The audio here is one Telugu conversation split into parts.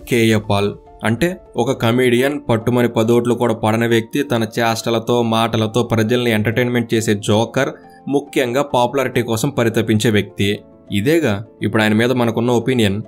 కేఏ పాల్ అంటే ఒక కమీడియన్ పట్టుమని పదోట్లు కూడా పడని వ్యక్తి తన చేష్టలతో మాటలతో ప్రజల్ని ఎంటర్టైన్మెంట్ చేసే జోకర్ ముఖ్యంగా పాపులారిటీ కోసం పరితపించే వ్యక్తి ఇదేగా ఇప్పుడు ఆయన మీద మనకున్న ఒపీనియన్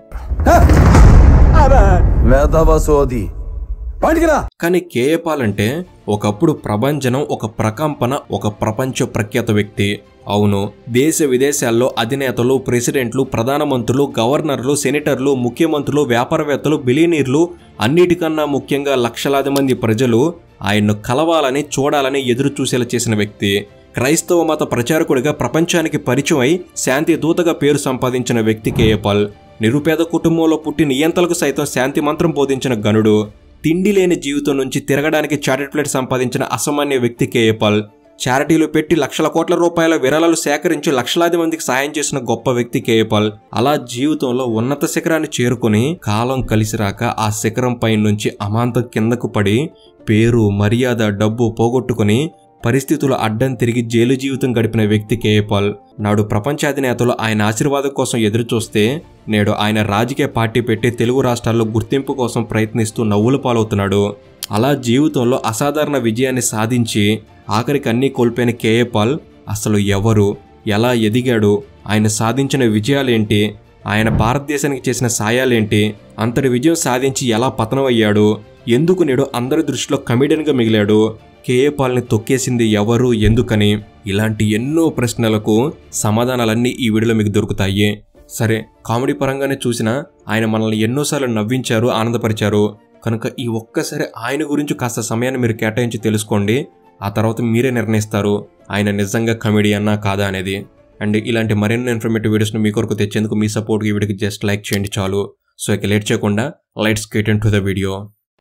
వేదవ సోది బయటికి రా కానీ కేఏ పాల్ అంటే ఒకప్పుడు ప్రభంజనం ఒక ప్రకంపన ఒక ప్రపంచ ప్రఖ్యాత వ్యక్తి అవును దేశ విదేశాల్లో అధినేతలు ప్రెసిడెంట్లు ప్రధానమంత్రులు గవర్నర్లు సెనేటర్లు ముఖ్యమంత్రులు వ్యాపారవేత్తలు బిలియనీర్లు అన్నిటికన్నా ముఖ్యంగా లక్షలాది మంది ప్రజలు ఆయన్ను కలవాలని చూడాలని ఎదురు చూసేలా చేసిన వ్యక్తి క్రైస్తవ మత ప్రచారకుడిగా ప్రపంచానికి పరిచయం అయి శాంతి దూతగా పేరు సంపాదించిన వ్యక్తి కేఏ పాల్ నిరుపేద కుటుంబంలో పుట్టి నియంతలకు సైతం శాంతి మంత్రం బోధించిన గనుడు తిండి లేని జీవితం నుంచి తిరగడానికి చార్టెడ్ ప్లేట్ సంపాదించిన అసామాన్య వ్యక్తి కేఏ పాల్ చారిటీలు పెట్టి లక్షల కోట్ల రూపాయల విరాళాలు సేకరించి లక్షలాది మందికి సాయం చేసిన గొప్ప వ్యక్తి కేఏ పాల్ అలా జీవితంలో ఉన్నత శిఖరాన్ని చేరుకుని కాలం కలిసి రాక ఆ శిఖరం పై నుంచి అమాంతం కిందకు పడి పేరు మర్యాద డబ్బు పోగొట్టుకుని పరిస్థితులు అడ్డం తిరిగి జైలు జీవితం గడిపిన వ్యక్తి కేఏ పాల్ నాడు ప్రపంచాధినేతలు ఆయన ఆశీర్వాదం కోసం ఎదురు చూస్తే నేడు ఆయన రాజకీయ పార్టీ పెట్టి తెలుగు రాష్ట్రాల్లో గుర్తింపు కోసం ప్రయత్నిస్తూ నవ్వులు పాలవుతున్నాడు అలా జీవితంలో అసాధారణ విజయాన్ని సాధించి ఆఖరికి అన్నీ కోల్పోయిన కేఏ పాల్ అసలు ఎవరు ఎలా ఎదిగాడు ఆయన సాధించిన విజయాలేంటి ఆయన భారతదేశానికి చేసిన సాయాలేంటి అంతటి విజయం సాధించి ఎలా పతనమయ్యాడు ఎందుకు నేడు అందరి దృష్టిలో కమిడియన్గా మిగిలాడు కేఏ పాల్ని తొక్కేసింది ఎవరు ఎందుకని ఇలాంటి ఎన్నో ప్రశ్నలకు సమాధానాలన్నీ ఈ వీడియోలో మీకు దొరుకుతాయి సరే కామెడీ పరంగానే చూసినా ఆయన మనల్ని ఎన్నోసార్లు నవ్వించారు ఆనందపరిచారు కనుక ఈ ఒక్కసారి ఆయన గురించి కాస్త సమయాన్ని మీరు కేటాయించి తెలుసుకోండి ఆ తర్వాత మీరే నిర్ణయిస్తారు ఆయన నిజంగా కమెడియన్నా కాదా అనేది అండ్ ఇలాంటి మరెన్నో ఇన్ఫర్మేటివ్ వీడియోస్ని మీ కొరకు తెచ్చేందుకు మీ సపోర్ట్ ఈ వీడియోకి జస్ట్ లైక్ చేయండి చాలు సో ఇక లేట్ చేయకుండా let's get into the video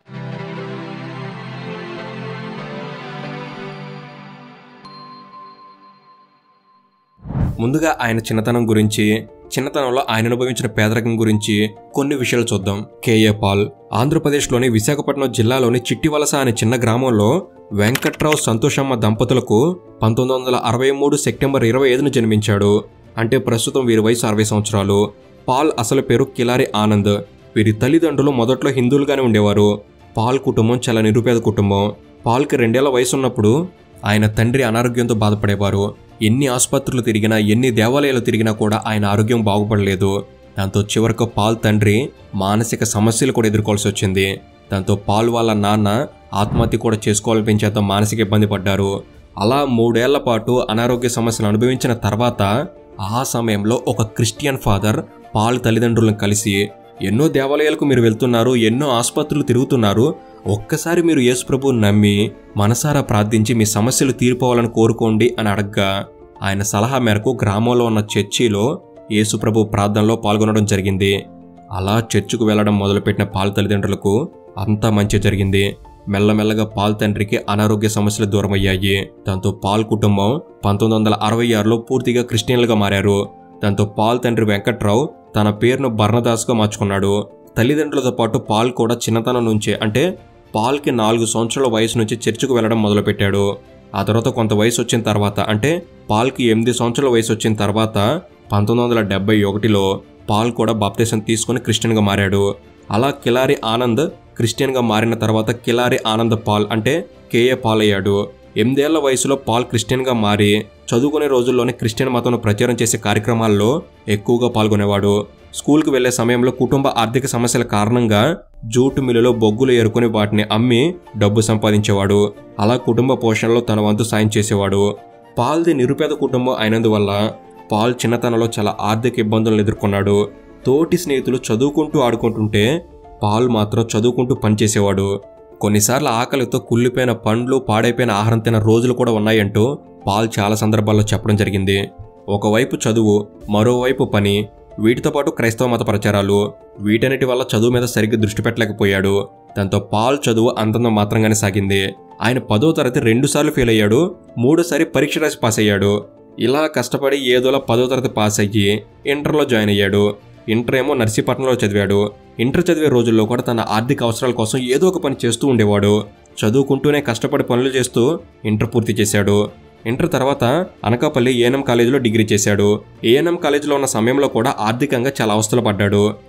ముందుగా ఆయన చిన్నతనం గురించి చిన్నతనంలో ఆయన అనుభవించిన పేదరికం గురించి కొన్ని విషయాలు చూద్దాం కేఏ పాల్ ఆంధ్రప్రదేశ్లోని విశాఖపట్నం జిల్లాలోని చిట్టివలస అనే చిన్న గ్రామంలో వెంకట్రావు సంతోషమ్మ దంపతులకు పంతొమ్మిది వందల అరవై మూడు సెప్టెంబర్ ఇరవై ఐదున జన్మించాడు అంటే ప్రస్తుతం వీరి వయసు అరవై సంవత్సరాలు పాల్ అసలు పేరు కిలారి ఆనంద్ వీరి తల్లిదండ్రులు మొదట్లో హిందువులుగానే ఉండేవారు పాల్ కుటుంబం చాలా నిరుపేద కుటుంబం పాల్కి రెండేళ్ల వయసు ఉన్నప్పుడు ఆయన తండ్రి అనారోగ్యంతో బాధపడేవారు ఎన్ని ఆసుపత్రులు తిరిగినా ఎన్ని దేవాలయాలు తిరిగినా కూడా ఆయన ఆరోగ్యం బాగుపడలేదు దాంతో చివరకు పాల్ తండ్రి మానసిక సమస్యలు కూడా ఎదుర్కోవాల్సి వచ్చింది దాంతో పాల్ వాళ్ళ నాన్న ఆత్మహత్య కూడా చేసుకోవాలనిపించేంత మానసిక ఇబ్బంది పడ్డారు అలా మూడేళ్ల పాటు అనారోగ్య సమస్యలు అనుభవించిన తర్వాత ఆ సమయంలో ఒక క్రిస్టియన్ ఫాదర్ పాల్ తల్లిదండ్రులను కలిసి ఎన్నో దేవాలయాలకు మీరు వెళ్తున్నారు ఎన్నో ఆసుపత్రులు తిరుగుతున్నారు ఒక్కసారి మీరు యేసుప్రభు నమ్మి మనసారా ప్రార్థించి మీ సమస్యలు తీరిపోవాలని కోరుకోండి అని అడగ్గా ఆయన సలహా మేరకు గ్రామంలో ఉన్న చర్చిలో యేసుప్రభు ప్రార్థనలో పాల్గొనడం జరిగింది అలా చర్చికు వెళ్లడం మొదలుపెట్టిన పాల్ తల్లిదండ్రులకు అంతా మంచి జరిగింది మెల్లమెల్లగా పాల్ తండ్రికి అనారోగ్య సమస్యలు దూరమయ్యాయి దాంతో పాల్ కుటుంబం పంతొమ్మిది వందల అరవై ఆరులో పూర్తిగా క్రిస్టియన్లుగా మారారు దాంతో పాల్ తండ్రి వెంకట్రావు తన పేరును బర్ణదాస్గా మార్చుకున్నాడు తల్లిదండ్రులతో పాటు పాల్ కూడా చిన్నతనం నుంచే అంటే పాల్కి నాలుగు సంవత్సరాల వయసు నుంచి చర్చికి వెళ్లడం మొదలుపెట్టాడు ఆ తర్వాత కొంత వయసు వచ్చిన తర్వాత అంటే పాల్కి ఎనిమిది సంవత్సరాల వయసు వచ్చిన తర్వాత పంతొమ్మిది వందల డెబ్బై ఒకటిలో పాల్ కూడా బాప్తీసం తీసుకుని క్రిస్టియన్గా మారాడు అలా కిలారి ఆనంద్ క్రిస్టియన్గా మారిన తర్వాత కిలారి ఆనంద్ పాల్ అంటే కేఏ పాల్ అయ్యాడు ఎనిమిదేళ్ల వయసులో పాల్ క్రిస్టియన్గా మారి చదువుకునే రోజుల్లోనే క్రిస్టియన్ మతంను ప్రచారం చేసే కార్యక్రమాల్లో ఎక్కువగా పాల్గొనేవాడు స్కూల్కి వెళ్లే సమయంలో కుటుంబ ఆర్థిక సమస్యల కారణంగా జూటు మిల్లులో బొగ్గులు ఏరుకుని వాటిని అమ్మి డబ్బు సంపాదించేవాడు అలా కుటుంబ పోషణలో తన వంతు సాయం చేసేవాడు పాల్ది నిరుపేద కుటుంబం అయినందువల్ల పాల్ చిన్నతనంలో చాలా ఆర్థిక ఇబ్బందులను ఎదుర్కొన్నాడు తోటి స్నేహితులు చదువుకుంటూ ఆడుకుంటుంటే పాల్ మాత్రం చదువుకుంటూ పనిచేసేవాడు కొన్నిసార్లు ఆకలితో కుళ్ళిపోయిన పండ్లు పాడైపోయిన ఆహారం తిన్న రోజులు కూడా ఉన్నాయంటూ పాల్ చాలా సందర్భాల్లో చెప్పడం జరిగింది ఒకవైపు చదువు మరోవైపు పని వీటితో పాటు క్రైస్తవ మత ప్రచారాలు వీటన్నిటి వల్ల చదువు మీద సరిగ్గా దృష్టి పెట్టలేకపోయాడు దాంతో పాల్ చదువు అంతంత మాత్రంగానే సాగింది ఆయన పదో తరగతి రెండుసార్లు ఫెయిల్ అయ్యాడు మూడోసారి పరీక్ష రాసి పాస్ అయ్యాడు ఇలా కష్టపడి ఏదోలా పదో తరగతి పాస్ అయ్యి ఇంటర్లో జాయిన్ అయ్యాడు ఇంటర్ ఏమో నర్సీపట్నంలో చదివాడు ఇంటర్ చదివే రోజుల్లో కూడా తన ఆర్థిక అవసరాల కోసం ఏదో ఒక పని చేస్తూ ఉండేవాడు చదువుకుంటూనే కష్టపడి పనులు చేస్తూ ఇంటర్ పూర్తి చేశాడు ఇంటర్ తర్వాత అనకాపల్లి ఏఎన్ఎం కాలేజీలో డిగ్రీ చేశాడు ఏఎన్ఎం కాలేజీలో ఉన్న సమయంలో కూడా ఆర్థికంగా చాలా అవస్థలు పడ్డాడు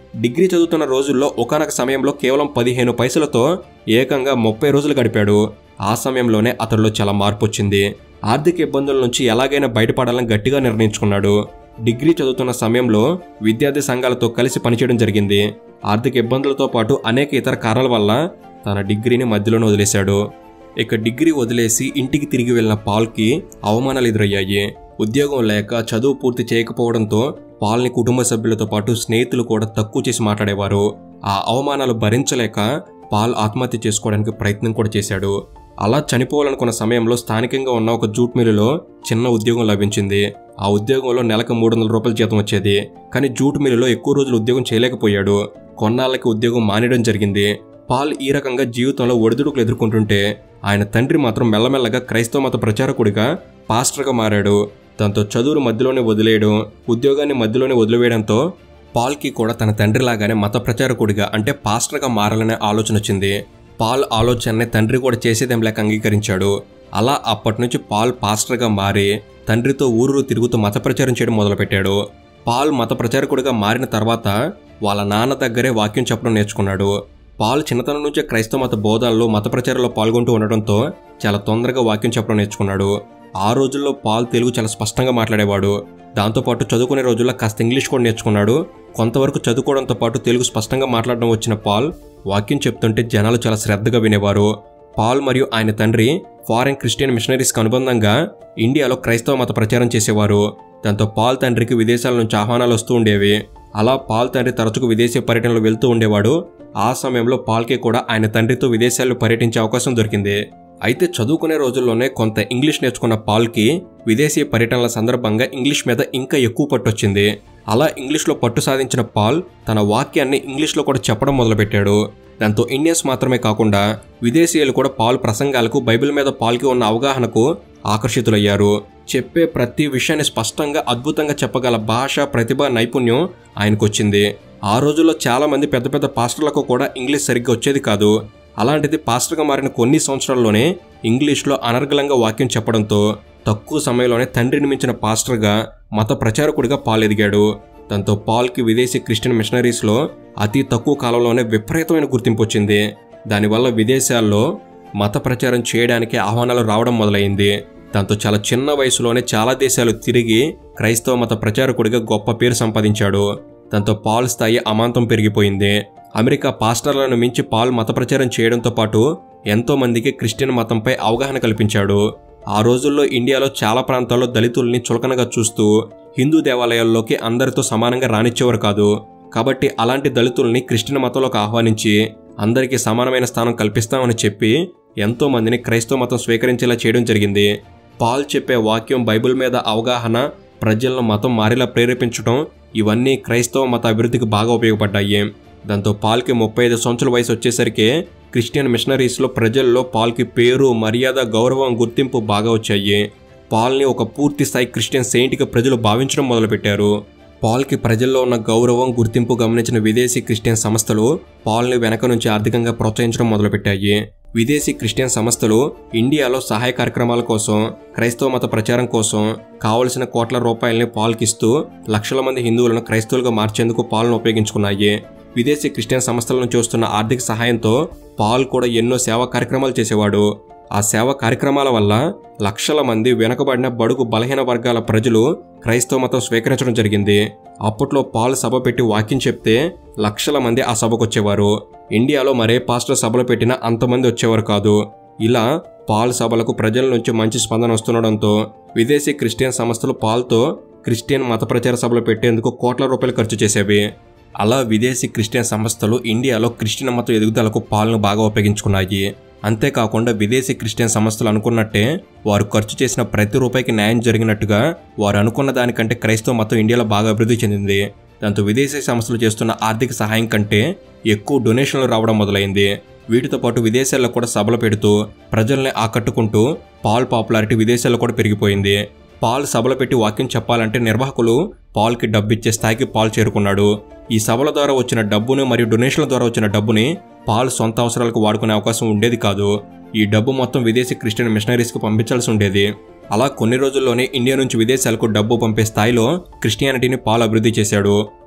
డిగ్రీ చదువుతున్న రోజుల్లో ఒకనొక సమయంలో కేవలం పదిహేను పైసలతో ఏకంగా ముప్పై రోజులు గడిపాడు ఆ సమయంలోనే అతడిలో చాలా మార్పు వచ్చింది ఆర్థిక ఇబ్బందుల నుంచి ఎలాగైనా బయటపడాలని గట్టిగా నిర్ణయించుకున్నాడు డిగ్రీ చదువుతున్న సమయంలో విద్యార్థి సంఘాలతో కలిసి పనిచేయడం జరిగింది ఆర్థిక ఇబ్బందులతో పాటు అనేక ఇతర కారణాల వల్ల తన డిగ్రీని మధ్యలోనే వదిలేశాడు ఇక డిగ్రీ వదిలేసి ఇంటికి తిరిగి వెళ్ళిన పాల్కి అవమానాలు ఎదురయ్యాయి ఉద్యోగం లేక చదువు పూర్తి చేయకపోవడంతో పాల్ని కుటుంబ సభ్యులతో పాటు స్నేహితులు కూడా తక్కువ చేసి మాట్లాడేవారు ఆ అవమానాలు భరించలేక పాల్ ఆత్మహత్య చేసుకోవడానికి ప్రయత్నం కూడా చేశాడు అలా చనిపోవాలనుకున్న సమయంలో స్థానికంగా ఉన్న ఒక జూట్ మిల్లులో చిన్న ఉద్యోగం లభించింది ఆ ఉద్యోగంలో నెలకు మూడు వందల రూపాయల జీతం వచ్చేది కానీ జూట్ మిల్లులో ఎక్కువ రోజులు ఉద్యోగం చేయలేకపోయాడు కొన్నాళ్ళకి ఉద్యోగం మానేయడం జరిగింది పాల్ ఈ రకంగా జీవితంలో ఒడిదుడుకులు ఎదుర్కొంటుంటే ఆయన తండ్రి మాత్రం మెల్లమెల్లగా క్రైస్తవ మత ప్రచారకుడిగా పాస్టర్గా మారాడు దాంతో చదువును మధ్యలోనే వదిలేయడం ఉద్యోగాన్ని మధ్యలోనే వదిలివేయడంతో పాల్కి కూడా తన తండ్రి లాగానే మత ప్రచారకుడిగా అంటే పాస్టర్గా మారాలనే ఆలోచన వచ్చింది పాల్ ఆలోచనని తండ్రి కూడా చేసేదేం లేక అంగీకరించాడు అలా అప్పటి నుంచి పాల్ పాస్టర్గా మారి తండ్రితో ఊరూరు తిరుగుతూ మత ప్రచారం చేయడం మొదలుపెట్టాడు పాల్ మత ప్రచారకుడిగా మారిన తర్వాత వాళ్ళ నాన్న దగ్గరే వాక్యం చెప్పడం నేర్చుకున్నాడు పాల్ చిన్నతనం నుంచే క్రైస్తవ మత బోధనలో మత ప్రచారంలో పాల్గొంటూ ఉండడంతో చాలా తొందరగా వాక్యం చెప్పడం నేర్చుకున్నాడు ఆ రోజుల్లో పాల్ తెలుగు చాలా స్పష్టంగా మాట్లాడేవాడు దాంతోపాటు చదువుకునే రోజుల్లో కాస్త ఇంగ్లీష్ కూడా నేర్చుకున్నాడు కొంతవరకు చదువుకోవడంతో పాటు తెలుగు స్పష్టంగా మాట్లాడడం వచ్చిన పాల్ వాక్యం చెప్తుంటే జనాలు చాలా శ్రద్ధగా వినేవారు పాల్ మరియు ఆయన తండ్రి ఫారెన్ క్రిస్టియన్ మిషనరీస్కి అనుబంధంగా ఇండియాలో క్రైస్తవ మత ప్రచారం చేసేవారు దాంతో పాల్ తండ్రికి విదేశాల నుంచి ఆహ్వానాలు వస్తూ ఉండేవి అలా పాల్ తండ్రి తరచుగా విదేశీ పర్యటనలు వెళ్తూ ఉండేవాడు ఆ సమయంలో పాల్కి కూడా ఆయన తండ్రితో విదేశాల్లో పర్యటించే అవకాశం దొరికింది అయితే చదువుకునే రోజుల్లోనే కొంత ఇంగ్లీష్ నేర్చుకున్న పాల్కి విదేశీ పర్యటనల సందర్భంగా ఇంగ్లీష్ మీద ఇంకా ఎక్కువ పట్టొచ్చింది అలా ఇంగ్లీష్లో పట్టు సాధించిన పాల్ తన వాక్యాన్ని ఇంగ్లీష్లో కూడా చెప్పడం మొదలుపెట్టాడు దాంతో ఇండియన్స్ మాత్రమే కాకుండా విదేశీయులు కూడా పాల్ ప్రసంగాలకు బైబిల్ మీద పాల్కి ఉన్న అవగాహనకు ఆకర్షితులయ్యారు చెప్పే ప్రతి విషయాన్ని స్పష్టంగా అద్భుతంగా చెప్పగల భాష ప్రతిభ నైపుణ్యం ఆయనకొచ్చింది ఆ రోజుల్లో చాలా మంది పెద్ద పెద్ద పాస్టర్లకు కూడా ఇంగ్లీష్ సరిగ్గా వచ్చేది కాదు అలాంటిది పాస్టర్గా మారిన కొన్ని సంవత్సరాల్లోనే ఇంగ్లీష్లో అనర్గళంగా వాక్యం చెప్పడంతో తక్కువ సమయంలోనే తండ్రిని మించిన పాస్టర్గా మత ప్రచారకుడిగా పాల్ ఎదిగాడు దాంతో పాల్కి విదేశీ క్రిస్టియన్ మిషనరీస్లో అతి తక్కువ కాలంలోనే విపరీతమైన గుర్తింపు వచ్చింది దానివల్ల విదేశాల్లో మత ప్రచారం చేయడానికి ఆహ్వానాలు రావడం మొదలైంది దాంతో చాలా చిన్న వయసులోనే చాలా దేశాలు తిరిగి క్రైస్తవ మత ప్రచారకుడిగా గొప్ప పేరు సంపాదించాడు దాంతో పాల్ స్థాయి అమాంతం పెరిగిపోయింది అమెరికా పాస్టర్లను మించి పాల్ మత ప్రచారం చేయడంతో పాటు ఎంతో మందికి క్రిస్టియన్ మతంపై అవగాహన కల్పించాడు ఆ రోజుల్లో ఇండియాలో చాలా ప్రాంతాల్లో దళితుల్ని చులకనగా చూస్తూ హిందూ దేవాలయాల్లోకి అందరితో సమానంగా రానిచ్చేవారు కాదు కాబట్టి అలాంటి దళితుల్ని క్రిస్టియన్ మతంలోకి ఆహ్వానించి అందరికీ సమానమైన స్థానం కల్పిస్తామని చెప్పి ఎంతో మందిని క్రైస్తవ మతం స్వీకరించేలా చేయడం జరిగింది పాల్ చెప్పే వాక్యం బైబిల్ మీద అవగాహన ప్రజలను మతం మారేలా ప్రేరేపించడం ఇవన్నీ క్రైస్తవ మత అభివృద్ధికి బాగా ఉపయోగపడ్డాయి దాంతో పాల్కి ముప్పై ఐదు సంవత్సరాల వయసు వచ్చేసరికి క్రిస్టియన్ మిషనరీస్లో ప్రజల్లో పాల్కి పేరు మర్యాద గౌరవం గుర్తింపు బాగా వచ్చాయి పాల్ని ఒక పూర్తి స్థాయి క్రిస్టియన్ సెయింట్గా ప్రజలు భావించడం మొదలుపెట్టారు పాల్కి ప్రజల్లో ఉన్న గౌరవం గుర్తింపు గమనించిన విదేశీ క్రిస్టియన్ సంస్థలు పాల్ని వెనక నుంచి ఆర్థికంగా ప్రోత్సహించడం మొదలుపెట్టాయి విదేశీ క్రిస్టియన్ సంస్థలు ఇండియాలో సహాయ కార్యక్రమాల కోసం క్రైస్తవ మత ప్రచారం కోసం కావలసిన కోట్ల రూపాయలని పాల్కిస్తూ లక్షల మంది హిందువులను క్రైస్తవులుగా మార్చేందుకు పాలను ఉపయోగించుకున్నాయి విదేశీ క్రిస్టియన్ సంస్థల నుంచి వస్తున్న ఆర్థిక సహాయంతో పాల్ కూడా ఎన్నో సేవా కార్యక్రమాలు చేసేవాడు ఆ సేవా కార్యక్రమాల వల్ల లక్షల మంది వెనుకబడిన బడుగు బలహీన వర్గాల ప్రజలు క్రైస్తవ మతం స్వీకరించడం జరిగింది అప్పట్లో పాల్ సభ పెట్టి వాక్యం చెప్తే లక్షల మంది ఆ సభకు వచ్చేవారు ఇండియాలో మరే పాస్టర్ సభలు పెట్టినా అంతమంది వచ్చేవారు కాదు ఇలా పాల్ సభలకు ప్రజల నుంచి మంచి స్పందన వస్తుండడంతో విదేశీ క్రిస్టియన్ సంస్థలు పాల్తో క్రిస్టియన్ మత ప్రచార సభలు పెట్టేందుకు కోట్ల రూపాయలు ఖర్చు చేసేవి అలా విదేశీ క్రిస్టియన్ సంస్థలు ఇండియాలో క్రిస్టియన్ మత ఎదుగుదలకు పాలను బాగా ఉపయోగించుకున్నాయి అంతేకాకుండా విదేశీ క్రిస్టియన్ సంస్థలు అనుకున్నట్టే వారు ఖర్చు చేసిన ప్రతి రూపాయికి న్యాయం జరిగినట్టుగా వారు అనుకున్న దానికంటే క్రైస్తవ మతం ఇండియాలో బాగా అభివృద్ధి చెందింది దాంతో విదేశీ సంస్థలు చేస్తున్న ఆర్థిక సహాయం కంటే ఎక్కువ డొనేషన్లు రావడం మొదలైంది వీటితో పాటు విదేశాల్లో కూడా సభలు పెడుతూ ప్రజల్ని ఆకట్టుకుంటూ పాల్ పాపులారిటీ విదేశాల్లో కూడా పెరిగిపోయింది పాల్ సభలు పెట్టి వాక్యం చెప్పాలంటే నిర్వాహకులు పాల్కి డబ్బిచ్చే స్థాయికి పాల్ చేరుకున్నాడు ఈ సభల ద్వారా వచ్చిన డబ్బును మరియు డొనేషన్ల ద్వారా వచ్చిన డబ్బుని పాల్ సొంత అవసరాలకు వాడుకునే అవకాశం ఉండేది కాదు ఈ డబ్బు మొత్తం విదేశీ క్రిస్టియన్ మిషనరీస్కి పంపించాల్సి ఉండేది అలా కొన్ని రోజుల్లోనే ఇండియా నుంచి విదేశాలకు డబ్బు పంపే స్థాయిలో క్రిస్టియానిటీని పాల్ అభివృద్ధి చేశాడు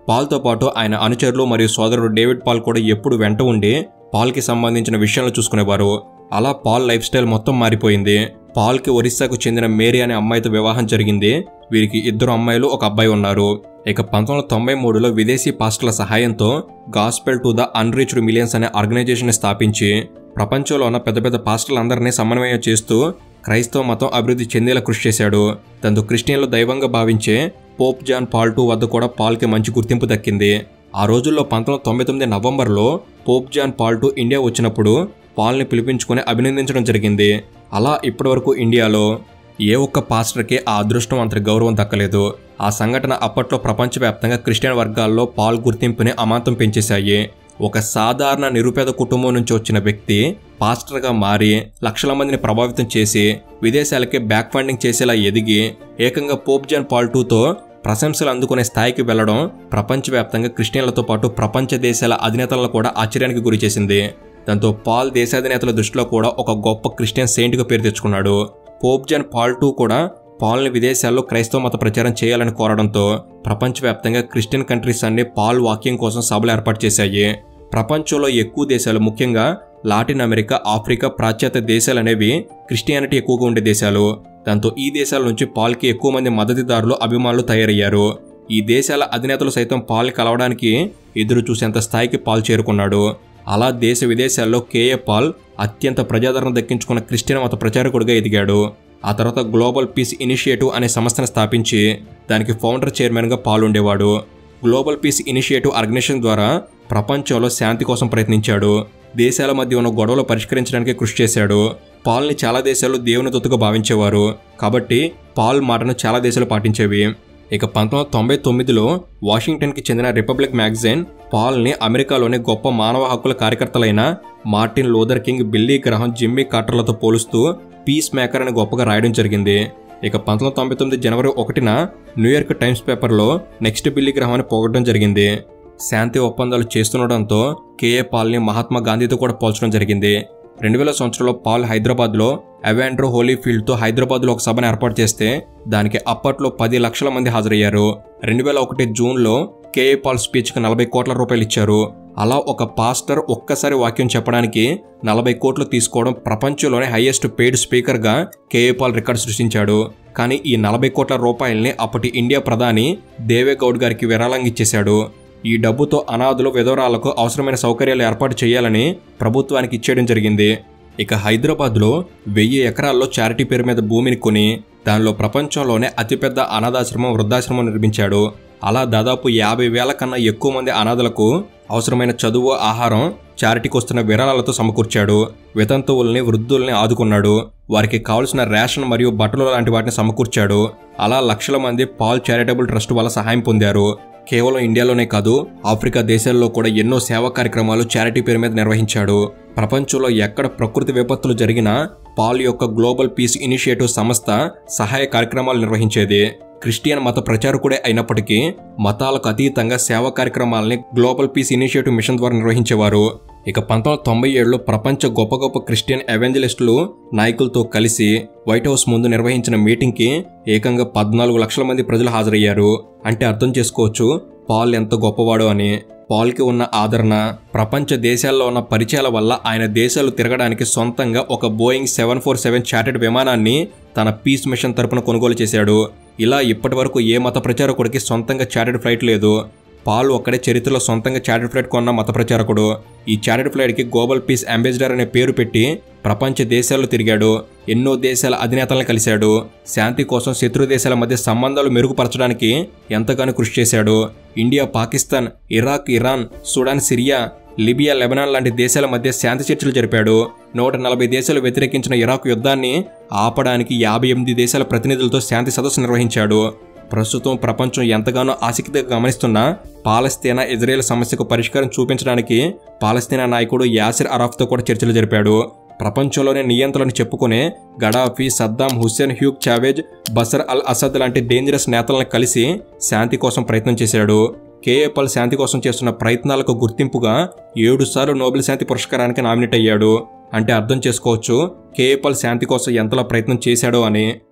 పాల్తో పాటు ఆయన అనుచరులు మరియు సోదరుడు డేవిడ్ పాల్ కూడా ఎప్పుడు వెంట ఉండి పాల్కి సంబంధించిన విషయాలను చూసుకునేవారు అలా పాల్ లైఫ్ స్టైల్ మొత్తం మారిపోయింది పాల్కి ఒరిస్సాకు చెందిన మేరీ అనే అమ్మాయితో వివాహం జరిగింది వీరికి ఇద్దరు అమ్మాయిలు ఒక అబ్బాయి ఉన్నారు ఇక పంతొమ్మిది వందల తొంభై మూడులో విదేశీ పాస్టర్ల సహాయంతో gospel to the unreached millions అనే ఆర్గనైజేషన్ స్థాపించి ప్రపంచంలో ఉన్న పెద్ద పెద్ద పాస్టర్లందరినీ సమన్వయం చేస్తూ క్రైస్తవ మతం అభివృద్ధి చెందేలా కృషి చేశాడు దాంతో క్రిస్టియన్లు దైవంగా భావించే పోప్ జాన్ పాల్ టూ వద్ద కూడా పాల్కి మంచి గుర్తింపు దక్కింది ఆ రోజుల్లో పంతొమ్మిది వందల తొంభై తొమ్మిది నవంబర్లో Pope John Paul two India వచ్చినప్పుడు పాల్ని పిలిపించుకుని అభినందించడం జరిగింది అలా ఇప్పటివరకు ఇండియాలో ఏ ఒక్క పాస్టర్కి ఆ అదృష్టం అంత గౌరవం దక్కలేదు ఆ సంఘటన అప్పట్లో ప్రపంచవ్యాప్తంగా క్రిస్టియన్ వర్గాల్లో పాల్ గుర్తింపుని అమాంతం పెంచేశాయి ఒక సాధారణ నిరుపేద కుటుంబం నుంచి వచ్చిన వ్యక్తి పాస్టర్గా మారి లక్షల మందిని ప్రభావితం చేసి విదేశాలకి బ్యాక్ ఫండింగ్ చేసేలా ఎదిగి ఏకంగా పోప్ జాన్ పాల్ టూతో ప్రశంసలు అందుకునే స్థాయికి వెళ్లడం ప్రపంచవ్యాప్తంగా క్రిస్టియన్లతో పాటు ప్రపంచ దేశాల అధినేతలను కూడా ఆశ్చర్యానికి గురిచేసింది దాంతో పాల్ దేశాధినేతల దృష్టిలో కూడా ఒక గొప్ప క్రిస్టియన్ సెయింట్గా పేరు తెచ్చుకున్నాడు పోప్ జాన్ పాల్ టూ కూడా పాల్ని విదేశాల్లో క్రైస్తవ మత ప్రచారం చేయాలని కోరడంతో ప్రపంచవ్యాప్తంగా క్రిస్టియన్ కంట్రీస్ అన్ని పాల్ వాక్యం కోసం సభలు ఏర్పాటు చేశాయి ప్రపంచంలో ఎక్కువ దేశాలు ముఖ్యంగా లాటిన్ అమెరికా ఆఫ్రికా పాశ్చాత్య దేశాలు అనేవి క్రిస్టియానిటీ ఎక్కువగా ఉండే దేశాలు దాంతో ఈ దేశాల నుంచి పాల్కి ఎక్కువ మంది మద్దతుదారులు అభిమానులు తయారయ్యారు ఈ దేశాల అధినేతలు సైతం పాల్ కలవడానికి ఎదురు చూసేంత స్థాయికి పాల్ చేరుకున్నాడు అలా దేశ విదేశాల్లో కేఏ పాల్ అత్యంత ప్రజాదరణ దక్కించుకున్న క్రిస్టియన్ మత ప్రచారకుడిగా ఎదిగాడు ఆ తర్వాత గ్లోబల్ పీస్ ఇనిషియేటివ్ అనే సంస్థను స్థాపించి దానికి ఫౌండర్ చైర్మన్గా పాల్ ఉండేవాడు గ్లోబల్ పీస్ ఇనిషియేటివ్ ఆర్గనైజేషన్ ద్వారా ప్రపంచంలో శాంతి కోసం ప్రయత్నించాడు దేశాల మధ్య ఉన్న గొడవలు పరిష్కరించడానికి కృషి చేశాడు పాల్ని చాలా దేశాలు దేవుని దొత్తుగా భావించేవారు కాబట్టి పాల్ మాటను చాలా దేశాలు పాటించేవి ఇక పంతొమ్మిది వందల తొంభై తొమ్మిదిలో వాషింగ్టన్కి చెందిన రిపబ్లిక్ మ్యాగజైన్ పాల్ని అమెరికాలోని గొప్ప మానవ హక్కుల కార్యకర్తలైన Martin Luther King Billy Graham Jimmy కార్టర్లతో పోలుస్తూ పీస్ మేకర్ అని గొప్పగా రాయడం జరిగింది ఇక పంతొమ్మిది వందల తొంభై తొమ్మిది జనవరి ఒకటిన న్యూయార్క్ టైమ్స్ పేపర్లో నెక్స్ట్ బిల్లీ గ్రహం అని పొగడడం జరిగింది శాంతి ఒప్పందాలు చేస్తుండడంతో కేఏ పాల్ని మహాత్మా గాంధీతో కూడా పోల్చడం జరిగింది రెండు వేల సంవత్సరంలో పాల్ హైదరాబాద్లో అవాండ్రో హోలీఫీల్డ్తో హైదరాబాద్లో ఒక సభను ఏర్పాటు చేస్తే దానికి అప్పట్లో పది లక్షల మంది హాజరయ్యారు రెండు వేల ఒకటి జూన్లో కేఏ పాల్ స్పీచ్కి నలభై కోట్ల రూపాయలు ఇచ్చారు అలా ఒక పాస్టర్ ఒక్కసారి వాక్యం చెప్పడానికి నలభై కోట్లు తీసుకోవడం ప్రపంచంలోనే హైయెస్ట్ పెయిడ్ స్పీకర్గా కేఏ పాల్ రికార్డు సృష్టించాడు కానీ ఈ నలభై కోట్ల రూపాయల్ని అప్పటి ఇండియా ప్రధాని దేవేగౌడ్ గారికి విరాళంగా ఇచ్చేశాడు ఈ డబ్బుతో అనాథులు విధవరాలకు అవసరమైన సౌకర్యాలు ఏర్పాటు చేయాలని ప్రభుత్వానికి ఇచ్చేయడం జరిగింది ఇక హైదరాబాద్లో వెయ్యి ఎకరాల్లో చారిటీ పేరు మీద భూమిని కొని దానిలో ప్రపంచంలోనే అతిపెద్ద అనాథాశ్రమం వృద్ధాశ్రమం నిర్మించాడు అలా దాదాపు యాభై వేల కన్నా ఎక్కువ మంది అనాథలకు అవసరమైన చదువు ఆహారం చారిటీకి వస్తున్న విరాళాలతో సమకూర్చాడు వితంతువుల్ని వృద్ధుల్ని ఆదుకున్నాడు వారికి కావలసిన రేషన్ మరియు బట్టలు లాంటి వాటిని సమకూర్చాడు అలా లక్షల మంది పాల్ చారిటబుల్ ట్రస్ట్ వల్ల సహాయం పొందారు కేవలం ఇండియాలోనే కాదు ఆఫ్రికా దేశాల్లో కూడా ఎన్నో సేవా కార్యక్రమాలు చారిటీ పేరు మీద నిర్వహించాడు ప్రపంచంలో ఎక్కడ ప్రకృతి విపత్తులు జరిగినా పాల్ యొక్క గ్లోబల్ పీస్ ఇనిషియేటివ్ సంస్థ సహాయ కార్యక్రమాలు నిర్వహించేది క్రిస్టియన్ మత ప్రచారకుడే అయినప్పటికీ మతాలకు అతీతంగా సేవా కార్యక్రమాలని గ్లోబల్ పీస్ ఇనిషియేటివ్ మిషన్ ద్వారా నిర్వహించేవారు ఇక పంతొమ్మిది వందల తొంభై ఏడులో ప్రపంచ గొప్ప గొప్ప క్రిస్టియన్ ఎవెంజలిస్టులు నాయకులతో కలిసి వైట్ హౌస్ ముందు నిర్వహించిన మీటింగ్కి ఏకంగా పద్నాలుగు లక్షల మంది ప్రజలు హాజరయ్యారు అంటే అర్థం చేసుకోవచ్చు పాల్ ఎంత గొప్పవాడో అని పాల్కి ఉన్న ఆదరణ ప్రపంచ దేశాల్లో ఉన్న పరిచయాల వల్ల ఆయన దేశాలు తిరగడానికి సొంతంగా ఒక Boeing seven four seven chartered విమానాన్ని తన పీస్ మిషన్ తరపున కొనుగోలు చేశాడు ఇలా ఇప్పటి వరకు ఏ మత ప్రచారకుడికి సొంతంగా చార్టెడ్ ఫ్లైట్ లేదు పాల్ ఒక్కడే చరిత్రలో సొంతంగా చార్టెడ్ ఫ్లైట్ కొన్న మత ప్రచారకుడు ఈ చార్టెడ్ ఫ్లైట్కి గ్లోబల్ పీస్ అంబాసిడర్ అనే పేరు పెట్టి ప్రపంచ దేశాల్లో తిరిగాడు ఎన్నో దేశాల అధినేతలను కలిశాడు శాంతి కోసం శత్రు దేశాల మధ్య సంబంధాలు మెరుగుపరచడానికి ఎంతగానో కృషి చేశాడు India Pakistan Iraq Iran Sudan Syria Libya Lebanon లాంటి దేశాల మధ్య శాంతి చర్చలు జరిపాడు నూట నలభై దేశాలు వ్యతిరేకించిన ఇరాక్ యుద్ధాన్ని ఆపడానికి యాభై ఎనిమిది దేశాల ప్రతినిధులతో శాంతి సదస్సు నిర్వహించాడు ప్రస్తుతం ప్రపంచం ఎంతగానో ఆసక్తిగా గమనిస్తున్న పాలస్తీనా ఇజ్రాయెల్ సమస్యకు పరిష్కారం చూపించడానికి పాలస్తీనా నాయకుడు యాసిర్ అరాఫ్తో కూడా చర్చలు జరిపాడు ప్రపంచంలోనే నియంత్రణను చెప్పుకునే Gaddafi Saddam Hussein Hugo Chavez Bashar al Assad లాంటి డేంజరస్ నేతలను కలిసి శాంతి కోసం ప్రయత్నం చేశాడు కేఏపల్ శాంతి కోసం చేస్తున్న ప్రయత్నాలకు గుర్తింపుగా ఏడు సార్లు నోబెల్ శాంతి పురస్కారానికి నామినేట్ అయ్యాడు అంటే అర్థం చేసుకోవచ్చు కేఏపల్ శాంతి కోసం ఎంతలా ప్రయత్నం చేశాడో అని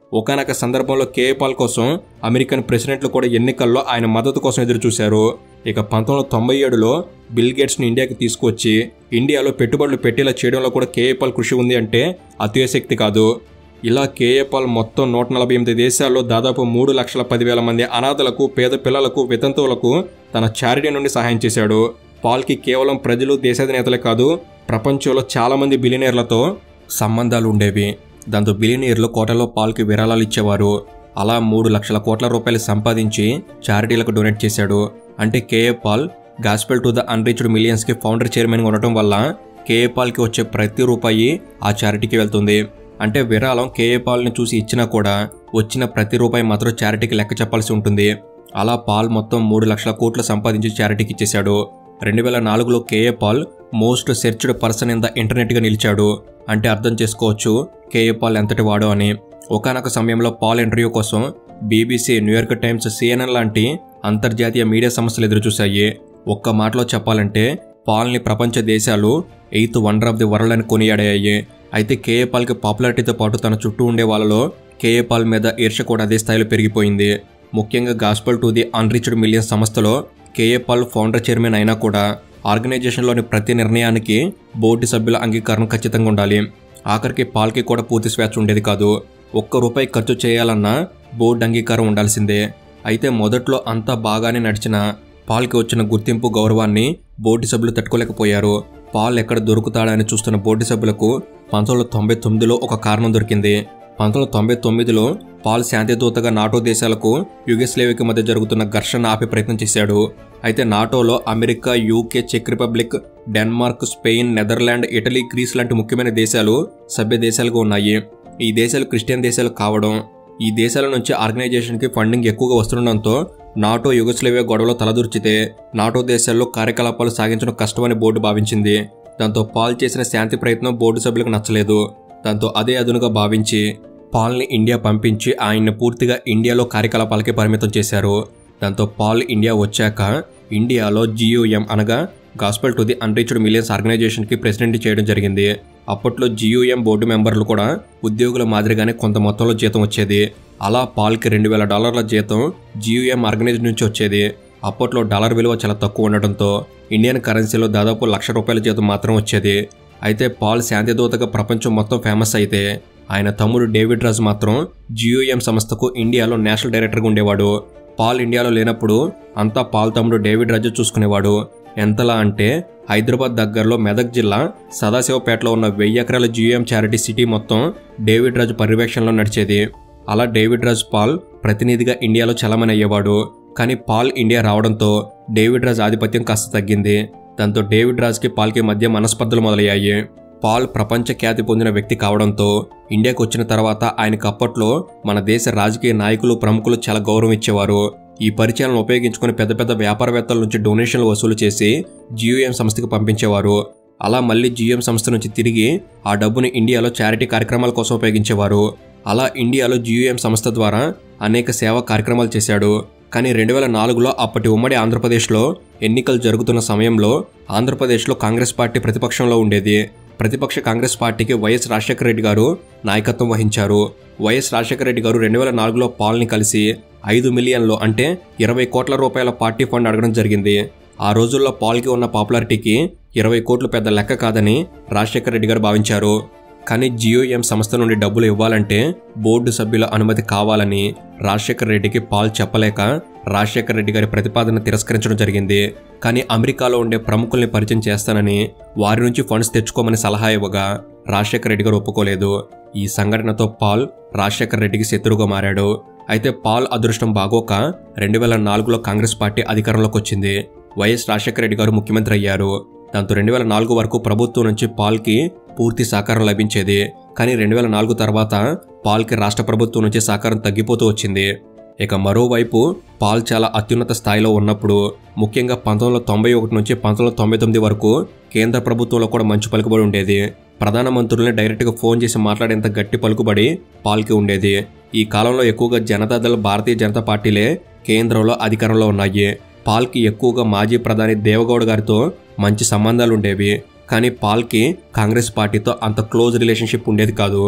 ఒకనొక సందర్భంలో కేఏ పాల్ కోసం అమెరికన్ ప్రెసిడెంట్లు కూడా ఎన్నికల్లో ఆయన మద్దతు కోసం ఎదురు చూశారు ఇక పంతొమ్మిది వందల తొంభై ఏడులో బిల్ గేట్స్ని ఇండియాకి తీసుకొచ్చి ఇండియాలో పెట్టుబడులు పెట్టేలా చేయడంలో కూడా కేఏ పాల్ కృషి ఉంది అంటే అతిశక్తి కాదు ఇలా కేఏ పాల్ మొత్తం నూట నలభై ఎనిమిది దేశాల్లో దాదాపు మూడు లక్షల పదివేల మంది అనాథలకు పేద పిల్లలకు వితంతువులకు తన చారిటీ నుండి సహాయం చేశాడు పాల్కి కేవలం ప్రజలు దేశాధినేతలే కాదు ప్రపంచంలో చాలామంది బిలియనీర్లతో సంబంధాలు ఉండేవి దాంతో బిలియనీర్లు కోటలో పాల్కి విరాళాలు ఇచ్చేవారు అలా మూడు లక్షల కోట్ల రూపాయలు సంపాదించి చారిటీలకు డొనేట్ చేశాడు అంటే KA Paul gospel to the unreached మిలియన్స్కి ఫౌండర్ చైర్మన్గా ఉండటం వల్ల కేఏ పాల్కి వచ్చే ప్రతి రూపాయి ఆ చారిటీకి వెళ్తుంది అంటే విరాళం కేఏ పాల్ని చూసి ఇచ్చినా కూడా వచ్చిన ప్రతి రూపాయి మాత్రం చారిటీకి లెక్క చెప్పాల్సి ఉంటుంది అలా పాల్ మొత్తం మూడు లక్షల కోట్లు సంపాదించి చారిటీకి ఇచ్చేశాడు రెండు వేల నాలుగులో KA Paul most searched person in the ఇంటర్నెట్గా నిలిచాడు అంటే అర్థం చేసుకోవచ్చు కేఏ పాల్ ఎంతటి వాడో అని ఒకనొక సమయంలో పాల్ ఇంటర్వ్యూ కోసం బీబీసీ న్యూయార్క్ టైమ్స్ సిఎన్ఎన్ లాంటి అంతర్జాతీయ మీడియా సంస్థలు ఎదురుచూశాయి ఒక్క మాటలో చెప్పాలంటే పాల్ని ప్రపంచ దేశాలు eighth wonder of the world అని కొనియాడాయి అయితే కేఏ పాల్కి పాపులారిటీతో పాటు తన చుట్టూ ఉండే వాళ్ళలో కేఏ పాల్ మీద ఈర్ష కూడా అదే స్థాయిలో పెరిగిపోయింది ముఖ్యంగా gospel to the unreached million సంస్థలో కేఏ పాల్ ఫౌండర్ చైర్మన్ అయినా కూడా ఆర్గనైజేషన్లోని ప్రతి నిర్ణయానికి బోర్డు సభ్యుల అంగీకారం ఖచ్చితంగా ఉండాలి ఆఖరికి పాల్కి కూడా పూర్తి స్వేచ్ఛ ఉండేది కాదు ఒక్క రూపాయి ఖర్చు చేయాలన్నా బోర్డు అంగీకారం ఉండాల్సిందే అయితే మొదట్లో అంతా బాగానే నడిచిన పాల్కి వచ్చిన గుర్తింపు గౌరవాన్ని బోర్డు సభ్యులు తట్టుకోలేకపోయారు పాల్ ఎక్కడ దొరుకుతాడని చూస్తున్న బోర్డు సభ్యులకు పంతొమ్మిది వందల తొంభై తొమ్మిదిలో ఒక కారణం దొరికింది పంతొమ్మిది వందల తొంభై తొమ్మిదిలో పాల్ శాంతిదూతగా నాటో దేశాలకు యుగస్లేవికి మధ్య జరుగుతున్న ఘర్షణ ఆపే ప్రయత్నం చేశాడు అయితే నాటోలో అమెరికా యూకే చెక్ Republic Denmark Spain Netherland Italy Greece లాంటి ముఖ్యమైన దేశాలు సభ్య దేశాలుగా ఉన్నాయి ఈ దేశాలు క్రిస్టియన్ దేశాలు కావడం ఈ దేశాల నుంచి ఆర్గనైజేషన్కి ఫండింగ్ ఎక్కువగా వస్తుండడంతో నాటో యుగస్లేవియా గొడవలో తలదూర్చితే నాటో దేశాల్లో కార్యకలాపాలు సాగించడం కష్టమని బోర్డు భావించింది దాంతో పాల్ చేసిన శాంతి ప్రయత్నం బోర్డు సభ్యులకు నచ్చలేదు దాంతో అదే అదునుగా భావించి పాల్ని ఇండియా పంపించి ఆయన్ని పూర్తిగా ఇండియాలో కార్యకలాపాలకి పరిమితం చేశారు దాంతో పాల్ ఇండియా వచ్చాక ఇండియాలో జియూఎం అనగా gospel to the unreached millions ఆర్గనైజేషన్కి ప్రెసిడెంట్ చేయడం జరిగింది అప్పట్లో జియూఎం బోర్డు మెంబర్లు కూడా ఉద్యోగుల మాదిరిగానే కొంత మొత్తంలో జీతం వచ్చేది అలా పాల్కి రెండు వేల డాలర్ల జీతం జియూఎం ఆర్గనైజేషన్ నుంచి వచ్చేది అప్పట్లో డాలర్ విలువ చాలా తక్కువ ఉండటంతో ఇండియన్ కరెన్సీలో దాదాపు లక్ష రూపాయల జీతం మాత్రం వచ్చేది అయితే పాల్ శాంతిదూతగా ప్రపంచం మొత్తం ఫేమస్ అయితే ఆయన తమ్ముడు డేవిడ్ రాజ్ మాత్రం జియోఎం సంస్థకు ఇండియాలో నేషనల్ డైరెక్టర్గా ఉండేవాడు పాల్ ఇండియాలో లేనప్పుడు అంతా పాల్ తమ్ముడు డేవిడ్ రాజు చూసుకునేవాడు ఎంతలా అంటే హైదరాబాద్ దగ్గరలో మెదక్ జిల్లా సదాశివపేటలో ఉన్న వెయ్యి ఎకరాల జియోఎం చారిటీ సిటీ మొత్తం డేవిడ్ రాజు పర్యవేక్షణలో నడిచేది అలా డేవిడ్ రాజ్ పాల్ ప్రతినిధిగా ఇండియాలో చలమని అయ్యేవాడు కానీ పాల్ ఇండియా రావడంతో డేవిడ్ రాజ్ ఆధిపత్యం కాస్త తగ్గింది దాంతో డేవిడ్ రాజ్కి పాల్కి మధ్య మనస్పర్ధలు మొదలయ్యాయి పాల్ ప్రపంచ ఖ్యాతి పొందిన వ్యక్తి కావడంతో ఇండియాకు వచ్చిన తర్వాత ఆయనకు అప్పట్లో మన దేశ రాజకీయ నాయకులు ప్రముఖులు చాలా గౌరవం ఇచ్చేవారు ఈ పరిచయాలను ఉపయోగించుకుని పెద్ద పెద్ద వ్యాపారవేత్తల నుంచి డొనేషన్లు వసూలు చేసి జియోఎం సంస్థకి పంపించేవారు అలా మళ్ళీ జియోఎం సంస్థ నుంచి తిరిగి ఆ డబ్బుని ఇండియాలో చారిటీ కార్యక్రమాల కోసం ఉపయోగించేవారు అలా ఇండియాలో జియోఎం సంస్థ ద్వారా అనేక సేవా కార్యక్రమాలు చేశాడు కానీ రెండు వేల నాలుగులో అప్పటి ఉమ్మడి ఆంధ్రప్రదేశ్లో ఎన్నికలు జరుగుతున్న సమయంలో ఆంధ్రప్రదేశ్లో కాంగ్రెస్ పార్టీ ప్రతిపక్షంలో ఉండేది ప్రతిపక్ష కాంగ్రెస్ పార్టీకి వైఎస్ రాజశేఖర రెడ్డి గారు నాయకత్వం వహించారు వైఎస్ రాజశేఖర రెడ్డి గారు రెండు వేల నాలుగులో పాల్ని కలిసి ఐదు మిలియన్లు అంటే ఇరవై కోట్ల రూపాయల పార్టీ ఫండ్ అడగడం జరిగింది ఆ రోజుల్లో పాల్కి ఉన్న పాపులారిటీకి ఇరవై కోట్లు పెద్ద లెక్క కాదని రాజశేఖర రెడ్డి గారు భావించారు కానీ జియోఎం సంస్థ నుండి డబ్బులు ఇవ్వాలంటే బోర్డు సభ్యుల అనుమతి కావాలని రాజశేఖర రెడ్డికి పాల్ చెప్పలేక రాజశేఖర రెడ్డి గారి ప్రతిపాదన తిరస్కరించడం జరిగింది కానీ అమెరికాలో ఉండే ప్రముఖుల్ని పరిచయం చేస్తానని వారి నుంచి ఫండ్స్ తెచ్చుకోమని సలహా ఇవ్వగా రాజశేఖర రెడ్డి గారు ఒప్పుకోలేదు ఈ సంఘటనతో పాల్ రాజశేఖర రెడ్డికి శత్రువుగా మారాడు అయితే పాల్ అదృష్టం బాగోక రెండు వేల నాలుగులో కాంగ్రెస్ పార్టీ అధికారంలోకి వచ్చింది వైఎస్ రాజశేఖర రెడ్డి గారు ముఖ్యమంత్రి అయ్యారు దాంతో రెండు వేల నాలుగు వరకు ప్రభుత్వం నుంచి పాల్కి పూర్తి సహకారం లభించేది కానీ రెండు వేల నాలుగు తర్వాత పాల్కి రాష్ట్ర ప్రభుత్వం నుంచి సహకారం తగ్గిపోతూ వచ్చింది ఇక మరోవైపు పాల్ చాలా అత్యున్నత స్థాయిలో ఉన్నప్పుడు ముఖ్యంగా పంతొమ్మిది వందల తొంభై ఒకటి నుంచి పంతొమ్మిది వందల తొంభై తొమ్మిది వరకు కేంద్ర ప్రభుత్వంలో కూడా మంచి పలుకుబడి ఉండేది ప్రధానమంత్రుల్ని డైరెక్ట్గా ఫోన్ చేసి మాట్లాడేంత గట్టి పలుకుబడి పాల్కి ఉండేది ఈ కాలంలో ఎక్కువగా జనతాదళ భారతీయ జనతా పార్టీలే కేంద్రంలో అధికారంలో ఉన్నాయి పాల్కి ఎక్కువగా మాజీ ప్రధాని దేవగౌడ గారితో మంచి సంబంధాలు ఉండేవి కానీ పాల్కి కాంగ్రెస్ పార్టీతో అంత క్లోజ్ రిలేషన్షిప్ ఉండేది కాదు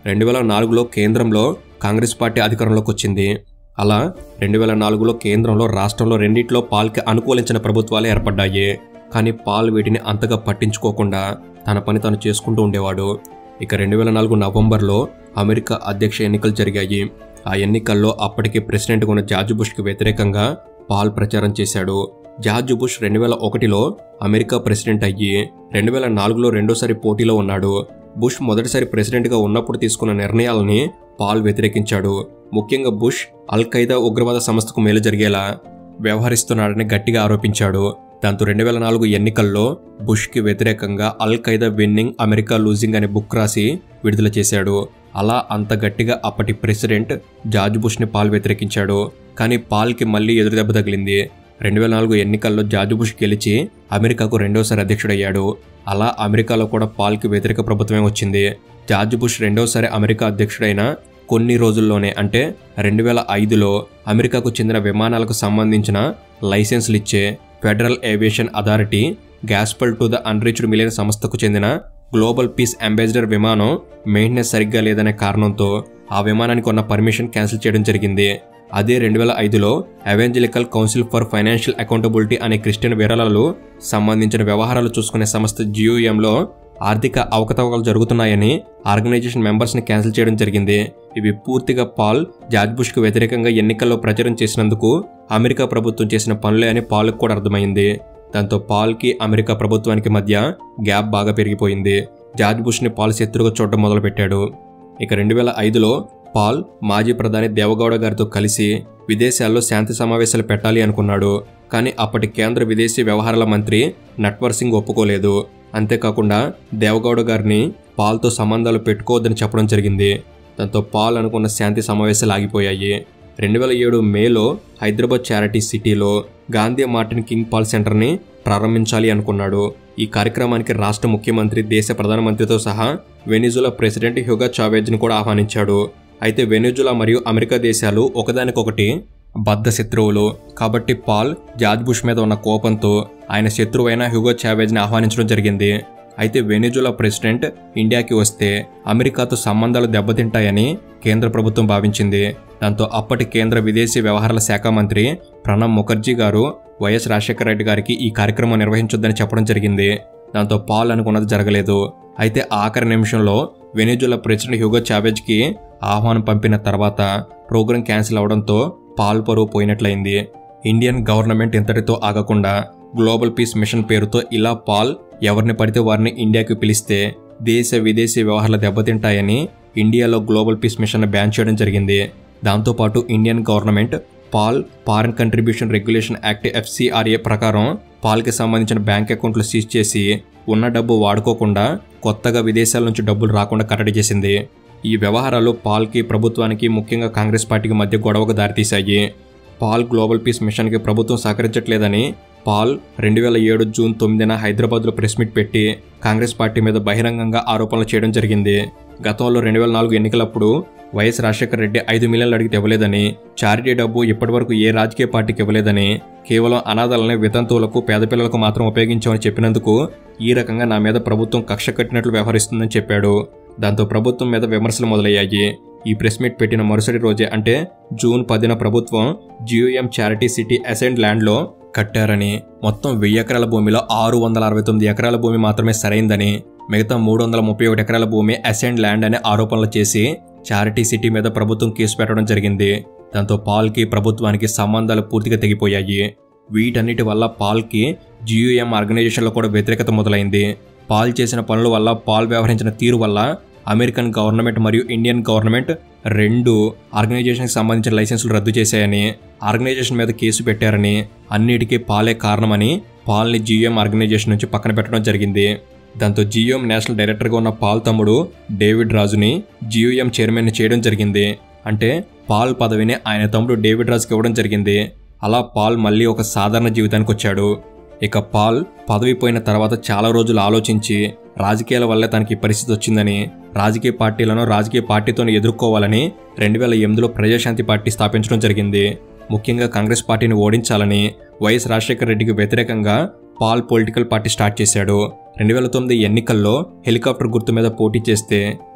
రెండు వేల నాలుగులో కేంద్రంలో కాంగ్రెస్ పార్టీ అధికారంలోకి వచ్చింది అలా రెండు వేల నాలుగులో కేంద్రంలో రాష్ట్రంలో రెండిట్లో పాల్కి అనుకూలించిన ప్రభుత్వాలే ఏర్పడ్డాయి కానీ పాల్ వీటిని అంతగా పట్టించుకోకుండా తన పని తాను చేసుకుంటూ ఉండేవాడు ఇక రెండు వేల నాలుగు నవంబర్లో అమెరికా అధ్యక్ష ఎన్నికలు జరిగాయి ఆ ఎన్నికల్లో అప్పటికి ప్రెసిడెంట్గా ఉన్న జార్జ్ బుష్కి వ్యతిరేకంగా పాల్ ప్రచారం చేశాడు జార్జ్ బుష్ రెండు వేల ఒకటిలో అమెరికా ప్రెసిడెంట్ అయ్యి రెండు వేల నాలుగులో రెండోసారి పోటీలో ఉన్నాడు బుష్ మొదటిసారి ప్రెసిడెంట్గా ఉన్నప్పుడు తీసుకున్న నిర్ణయాలని పాల్ వ్యతిరేకించాడు ముఖ్యంగా బుష్ అల్ ఖైదా ఉగ్రవాద సంస్థకు మేలు జరిగేలా వ్యవహరిస్తున్నాడని గట్టిగా ఆరోపించాడు దాంతో రెండు వేల నాలుగు ఎన్నికల్లో బుష్కి వ్యతిరేకంగా al Qaeda winning America losing అనే బుక్ రాసి విడుదల చేశాడు అలా అంత గట్టిగా అప్పటి ప్రెసిడెంట్ జార్జ్ బుష్ని పాల్ వ్యతిరేకించాడు కానీ పాల్కి మళ్ళీ ఎదురుదెబ్బ తగిలింది రెండు వేల నాలుగు ఎన్నికల్లో జార్జ్ బుష్ గెలిచి అమెరికాకు రెండోసారి అధ్యక్షుడయ్యాడు అలా అమెరికాలో కూడా పాల్కి వ్యతిరేక ప్రభుత్వమే వచ్చింది జార్జ్ బుష్ రెండోసారి అమెరికా అధ్యక్షుడైన కొన్ని రోజుల్లోనే అంటే రెండు వేల ఐదులో అమెరికాకు చెందిన విమానాలకు సంబంధించిన లైసెన్సులు ఇచ్చే federal aviation authority gospel to the unreached million సంస్థకు చెందిన గ్లోబల్ పీస్ అంబాసిడర్ విమానం మెయింటెనెన్స్ సరిగ్గా లేదనే కారణంతో ఆ విమానానికి ఉన్న పర్మిషన్ క్యాన్సిల్ చేయడం జరిగింది అదే రెండు వేల ఐదులో evangelical council for financial accountability అనే క్రిస్టియన్ విరాళాలు సంబంధించిన వ్యవహారాలు చూసుకునే సంస్థ జియోఎంలో ఆర్థిక అవకతవకలు జరుగుతున్నాయని ఆర్గనైజేషన్ మెంబర్స్ని క్యాన్సిల్ చేయడం జరిగింది ఇవి పూర్తిగా పాల్ జార్జ్ బుష్కు వ్యతిరేకంగా ఎన్నికల్లో ప్రచారం చేసినందుకు అమెరికా ప్రభుత్వం చేసిన పనులే అని పాల్కు కూడా అర్థమైంది దాంతో పాల్కి అమెరికా ప్రభుత్వానికి మధ్య గ్యాప్ బాగా పెరిగిపోయింది జార్జ్ బుష్ని పాల్ శత్రువుగా చూడడం మొదలుపెట్టాడు ఇక రెండు వేల ఐదులో పాల్ మాజీ ప్రధాని దేవగౌడ గారితో కలిసి విదేశాల్లో శాంతి సమావేశాలు పెట్టాలి అనుకున్నాడు కానీ అప్పటి కేంద్ర విదేశీ వ్యవహారాల మంత్రి నట్వర్ సింగ్ ఒప్పుకోలేదు అంతేకాకుండా దేవగౌడ గారిని పాల్తో సంబంధాలు పెట్టుకోవద్దని చెప్పడం జరిగింది దాంతో పాల్ అనుకున్న శాంతి సమావేశాలు ఆగిపోయాయి రెండు వేల ఏడు మేలో హైదరాబాద్ చారిటీ సిటీలో గాంధీ మార్టిన్ కింగ్ పాల్ సెంటర్ని ప్రారంభించాలి అనుకున్నాడు ఈ కార్యక్రమానికి రాష్ట్ర ముఖ్యమంత్రి దేశ ప్రధానమంత్రితో సహా వెనిజులా ప్రెసిడెంట్ హ్యూగా చావేజ్ని కూడా ఆహ్వానించాడు అయితే వెనిజులా మరియు అమెరికా దేశాలు ఒకదానికొకటి బద్ధ శత్రువులు కాబట్టి పాల్ జార్జ్ బుష్ మీద ఉన్న కోపంతో ఆయన శత్రువైన హ్యూగో చావేజ్ని ఆహ్వానించడం జరిగింది అయితే వెనిజులా ప్రెసిడెంట్ ఇండియాకి వస్తే అమెరికాతో సంబంధాలు దెబ్బతింటాయని కేంద్ర ప్రభుత్వం భావించింది దాంతో అప్పటి కేంద్ర విదేశీ వ్యవహారాల శాఖ మంత్రి ప్రణబ్ ముఖర్జీ గారు వైఎస్ రాజశేఖర రెడ్డి గారికి ఈ కార్యక్రమం నిర్వహించొద్దని చెప్పడం జరిగింది దాంతో పాల్ అనుకున్నది జరగలేదు అయితే ఆఖరి నిమిషంలో వెనిజులా ప్రెసిడెంట్ హ్యూగో చావేజ్కి ఆహ్వానం పంపిన తర్వాత ప్రోగ్రాం క్యాన్సిల్ అవడంతో పాల్ పరువు పోయినట్లయింది ఇండియన్ గవర్నమెంట్ ఇంతటితో ఆగకుండా గ్లోబల్ పీస్ మిషన్ పేరుతో ఇలా పాల్ ఎవరిని పడితే వారిని ఇండియాకి పిలిస్తే దేశ విదేశీ వ్యవహారాలు దెబ్బతింటాయని ఇండియాలో గ్లోబల్ పీస్ మిషన్ బ్యాన్ చేయడం జరిగింది దాంతోపాటు Indian government Paul foreign contribution regulation act FCRA ప్రకారం పాల్కి సంబంధించిన బ్యాంక్ అకౌంట్లు సీజ్ చేసి ఉన్న డబ్బు వాడుకోకుండా కొత్తగా విదేశాల నుంచి డబ్బులు రాకుండా కట్టడి చేసింది ఈ వ్యవహారాలు పాల్కి ప్రభుత్వానికి ముఖ్యంగా కాంగ్రెస్ పార్టీకి మధ్య గొడవకు దారితీశాయి పాల్ గ్లోబల్ పీస్ మిషన్కి ప్రభుత్వం సహకరించట్లేదని పాల్ రెండు వేల ఏడు జూన్ తొమ్మిదిన హైదరాబాద్లో ప్రెస్ మీట్ పెట్టి కాంగ్రెస్ పార్టీ మీద బహిరంగంగా ఆరోపణలు చేయడం జరిగింది గతంలో రెండు వేల నాలుగు ఎన్నికలప్పుడు వైఎస్ రాజశేఖర రెడ్డి ఐదు మిలియన్లు అడిగితే ఇవ్వలేదని చారిటీ డబ్బు ఇప్పటివరకు ఏ రాజకీయ పార్టీకి ఇవ్వలేదని కేవలం అనాథాలని వితంతువులకు పేద పిల్లలకు మాత్రం ఉపయోగించామని చెప్పినందుకు ఈ రకంగా నా మీద ప్రభుత్వం కక్ష కట్టినట్లు వ్యవహరిస్తుందని చెప్పాడు దాంతో ప్రభుత్వం మీద విమర్శలు మొదలయ్యాయి ఈ ప్రెస్ మీట్ పెట్టిన మరుసటి రోజే అంటే జూన్ పదిన ప్రభుత్వం జియోఎం చారిటీ సిటీ అసెంట్ ల్యాండ్లో కట్టారని మొత్తం వెయ్యి ఎకరాల భూమిలో ఆరు వందల అరవై తొమ్మిది ఎకరాల భూమి మాత్రమే సరైందని మిగతా మూడు వందల ముప్పై ఒకటి ఎకరాల భూమి అసెంట్ ల్యాండ్ అనే ఆరోపణలు చేసి చారిటీ సిటీ మీద ప్రభుత్వం కేసు పెట్టడం జరిగింది దాంతో పాల్కి ప్రభుత్వానికి సంబంధాలు పూర్తిగా తెగిపోయాయి వీటన్నిటి వల్ల పాల్కి జియుఎం ఆర్గనైజేషన్లో కూడా వ్యతిరేకత మొదలైంది పాల్ చేసిన పనుల వల్ల పాల్ వ్యవహరించిన తీరు వల్ల అమెరికన్ గవర్నమెంట్ మరియు ఇండియన్ గవర్నమెంట్ రెండు ఆర్గనైజేషన్కి సంబంధించిన లైసెన్సులు రద్దు చేశాయని ఆర్గనైజేషన్ మీద కేసు పెట్టారని అన్నిటికీ పాలే కారణమని పాల్ని జియోఎం ఆర్గనైజేషన్ నుంచి పక్కన పెట్టడం జరిగింది దాంతో జియోఎం నేషనల్ డైరెక్టర్గా ఉన్న పాల్ తమ్ముడు డేవిడ్ రాజుని జియోఎం చైర్మన్ చేయడం జరిగింది అంటే పాల్ పదవిని ఆయన తమ్ముడు డేవిడ్ రాజుకి ఇవ్వడం జరిగింది అలా పాల్ మళ్ళీ ఒక సాధారణ జీవితానికి వచ్చాడు ఇక పాల్ పదవి పోయిన తర్వాత చాలా రోజులు ఆలోచించి రాజకీయాల వల్లే తనకి ఈ పరిస్థితి వచ్చిందని రాజకీయ పార్టీలను రాజకీయ పార్టీతోనే ఎదుర్కోవాలని రెండు వేల ఎనిమిదిలో ప్రజాశాంతి పార్టీ స్థాపించడం జరిగింది ముఖ్యంగా కాంగ్రెస్ పార్టీని ఓడించాలని వైఎస్ రాజశేఖర రెడ్డికి వ్యతిరేకంగా పాల్ పొలిటికల్ పార్టీ స్టార్ట్ చేశాడు రెండు వేల తొమ్మిది ఎన్నికల్లో హెలికాప్టర్ గుర్తు మీద పోటీ చేస్తే